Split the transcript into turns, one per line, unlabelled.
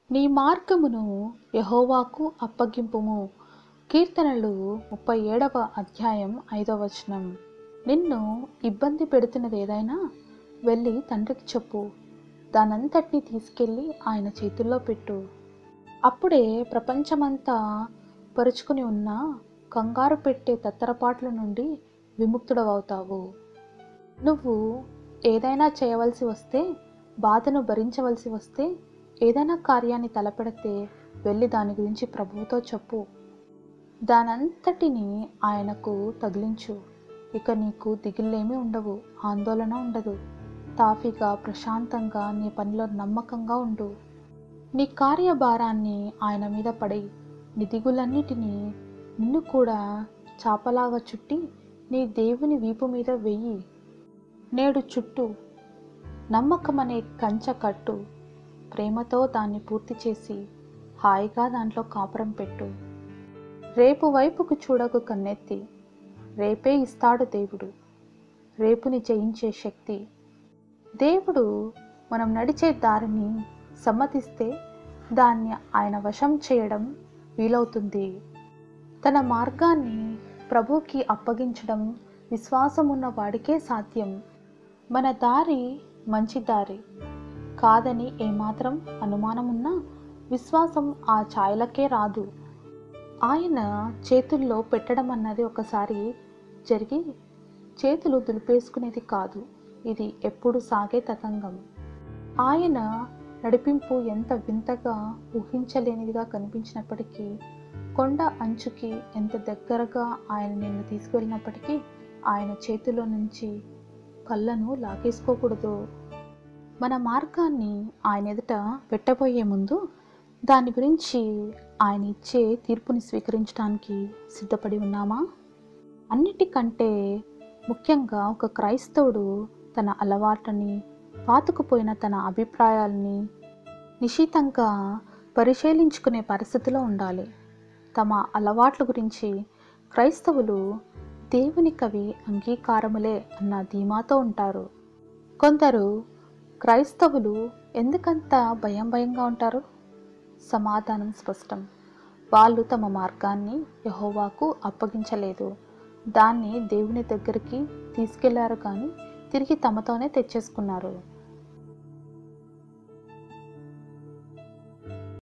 నీ మార్గమును యహోవాకు అప్పగింపుము కీర్తనలు ముప్పై ఏడవ అధ్యాయం ఐదవ వచనం నిన్ను ఇబ్బంది పెడుతున్నది ఏదైనా వెళ్ళి తండ్రికి చెప్పు దానంతటినీ తీసుకెళ్ళి ఆయన చేతుల్లో పెట్టు అప్పుడే ప్రపంచమంతా పరుచుకుని ఉన్న కంగారు పెట్టే తత్తరపాట్ల నుండి విముక్తుడవవుతావు నువ్వు ఏదైనా చేయవలసి వస్తే బాధను భరించవలసి వస్తే ఏదైనా కార్యాన్ని తలపెడితే వెళ్ళి దాని గురించి ప్రభువుతో చెప్పు దానంతటిని ఆయనకు తగిలించు ఇక నీకు దిగులేమీ ఉండవు ఆందోళన ఉండదు తాఫీగా ప్రశాంతంగా నీ పనిలో నమ్మకంగా ఉండు నీ కార్యభారాన్ని ఆయన మీద పడి నీ దిగులన్నిటినీ నిన్ను కూడా చాపలాగా చుట్టి నీ దేవుని వీపు మీద వెయ్యి నేడు చుట్టూ నమ్మకమనే కంచె కట్టు ప్రేమతో దాన్ని పూర్తి చేసి హాయిగా దాంట్లో కాపురం పెట్టు రేపు వైపుకు చూడకు కన్నెత్తి రేపే ఇస్తాడు దేవుడు రేపుని జయించే శక్తి దేవుడు మనం నడిచే దారిని సమ్మతిస్తే దాన్ని ఆయన వశం చేయడం వీలవుతుంది తన మార్గాన్ని ప్రభుకి అప్పగించడం విశ్వాసం ఉన్న వాడికే సాధ్యం మన దారి మంచి దారి కాదని ఏమాత్రం అనుమానం ఉన్నా విశ్వాసం ఆ ఛాయలకే రాదు ఆయన చేతుల్లో పెట్టడం అన్నది ఒకసారి జరిగి చేతులు దులిపేసుకునేది కాదు ఇది ఎప్పుడు సాగే తతంగం ఆయన నడిపింపు ఎంత వింతగా ఊహించలేనిదిగా కనిపించినప్పటికీ కొండ అంచుకి ఎంత దగ్గరగా ఆయన నిన్ను తీసుకువెళ్ళినప్పటికీ ఆయన చేతిలో నుంచి కళ్ళను లాగేసుకోకూడదు మన మార్గాన్ని ఆయన ఎదుట పెట్టబోయే ముందు దాని గురించి ఆయన ఇచ్చే తీర్పుని స్వీకరించడానికి సిద్ధపడి ఉన్నామా అన్నిటికంటే ముఖ్యంగా ఒక క్రైస్తవుడు తన అలవాట్లని పాతుకుపోయిన తన అభిప్రాయాల్ని నిశితంగా పరిశీలించుకునే పరిస్థితిలో ఉండాలి తమ అలవాట్ల గురించి క్రైస్తవులు దేవునికవి అంగీకారములే అన్న ధీమాతో ఉంటారు కొందరు క్రైస్తవులు ఎందుకంత భయం భయంగా ఉంటారు సమాధానం స్పష్టం వాళ్ళు తమ మార్గాన్ని యహోవాకు అప్పగించలేదు దాన్ని దేవుని దగ్గరికి తీసుకెళ్లారు కానీ తిరిగి తమతోనే తెచ్చేసుకున్నారు